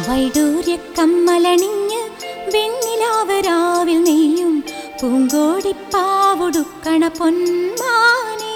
വൈഡൂര്യ കമ്മലണിഞ്ഞ് വെണ്ണിലാവരാവിൽ നെയ്യും പൂങ്കോടിപ്പാവുടുക്കണ പൊന്മാനേ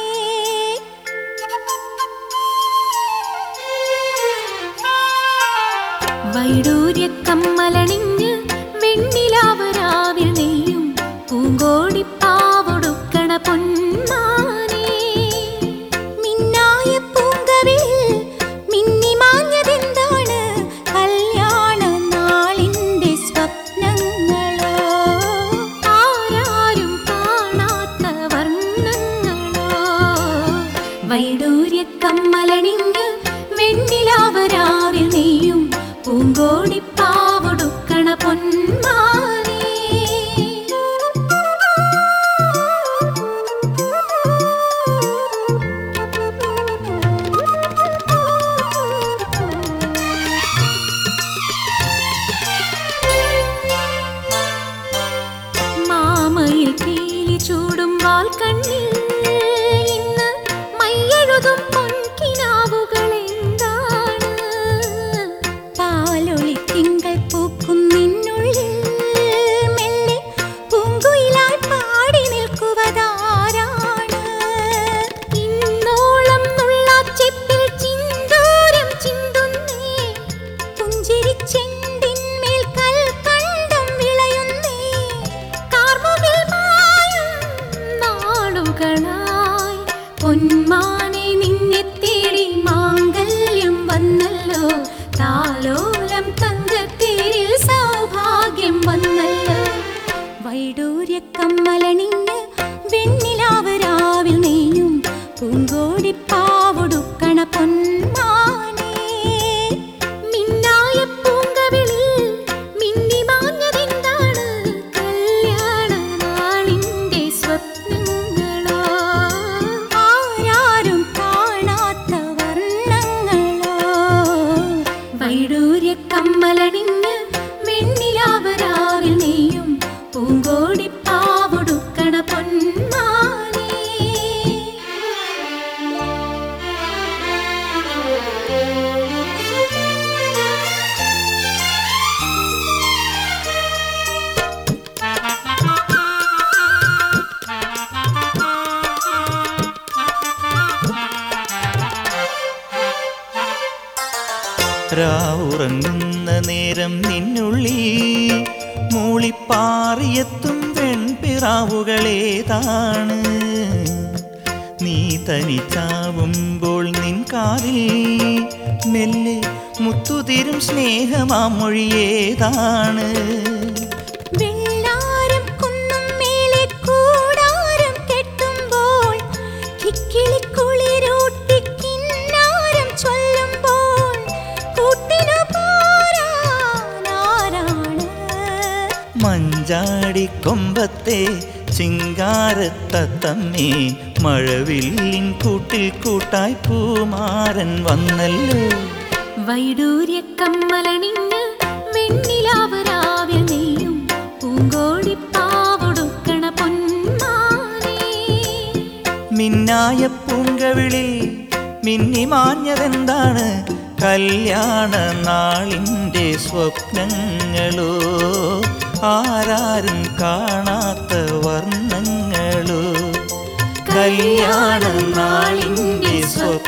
വൈഡൂര്യ കമ്മലണിഞ്ഞ് വെണ്ണിലാവരാവിൽ നെയ്യും പൂങ്കോടിപ്പാവുടുക്കണ പൊന്മാനേ മിന്നായ പൂങ്കവിൽ മിന്നിമാഞ്ഞതെന്താണ് കല്യാണ നാളിന്റെ സ്വപ്നങ്ങളോ ആരാരും കാണാത്ത വർണ്ണങ്ങളോ വൈഡൂര്യ കമ്മലണിഞ്ഞ് വെണ്ണിലാവരാവിൽ നെയ്യും പൂങ്കോടിപ്പാവൊടുക്കണ പൊന്മാനേ മാമയിൽ പീലി ചൂടും വാൽ കണ്ണിൽ ഇന്ന് മയ്യെഴുതും പൊൻകിനാവുകൾ എന്താണ് പാലൊളി തിങ്കൾ പൂക്കും നിന്നുള്ളിൽ മെല്ലെ പൂങ്കുയിലായി പാടി നിൽക്കുവതാരാണ് ഇന്നോളം നുള്ളാച്ചെപ്പിൽ ചിന്തൂരം ചിന്തുന്നേ പുഞ്ചിരിച്ചെണ്ടിന്മേൽ കൽക്കണ്ടം വിളയുന്നേ കാർമുകിൽ മായും നാളുകളായി പൊന്മാനെ നിന്നെ തേടി മാംഗല്യം വന്നല്ലോ താലോലം തങ്കത്തേരിൽ സൗഭാഗ്യം വന്നല്ലോ വൈഡൂര്യ കമ്മലണിഞ്ഞ് വെണ്ണിലാവരാവിൽ നെയ്യും പൂങ്കോടിപ്പാവൊടുക്കണ പൊന്മാനേ മിന്നായ പൂങ്കവിളിൽ മിന്നിമാഞ്ഞതെന്താണ് കല്യാണ നാളിന്റെ സ്വപ്നങ്ങളോ ആരാരും കാണാത്ത വർണ്ണങ്ങളോ വൈഡൂര്യ കമ്മലണിഞ്ഞ് വെണ്ണിലാവരാവിൽ നെയ്യും പൂങ്കോടിപ്പാവൊടുക്കണ പൊന്മാനേ രാവുറങ്ങുന്ന നേരം നിന്നുള്ളി മൂളിപ്പാറിയെത്തും പെൺപിറാവുകളേതാണ് നീ തനിച്ചാവുമ്പോൾ നിൻ കാതിൽ മെല്ലെ മുത്തുതിരും സ്നേഹമാം മൊഴിയേതാണ് വെള്ളാരം കുന്നും മേലെ കൂടാരം കെട്ടുമ്പോൾ കിക്കിളിക്കുളിരൂട്ടി കിന്നാരം ചൊല്ലുമ്പോൾ കൂട്ടിനു പോരാനാരാണ് മഞ്ചാടിക്കൊമ്പത്തെ ചിങ്കാരത്തത്തമ്മേ മഴവില്ലിൻ കൂട്ടിൽ കൂട്ടായി പൂമാരൻ വന്നല്ലോ വൈഡൂര്യ കമ്മലണിഞ്ഞ് വെണ്ണിലാവരാവിൽ നെയ്യും പൂങ്കോടിപ്പാവൊടുക്കണ പൊന്മാനേ മിന്നായ പൂങ്കവിളിൽ മിന്നിമാഞ്ഞതെന്താണ് കല്യാണ നാളിൻ്റെ സ്വപ്നങ്ങളോ ആരാരും കാണാത്ത വർണ്ണങ്ങളോ കല്യാണ നാളിൻ്റെ സ്വപ്നങ്ങളോ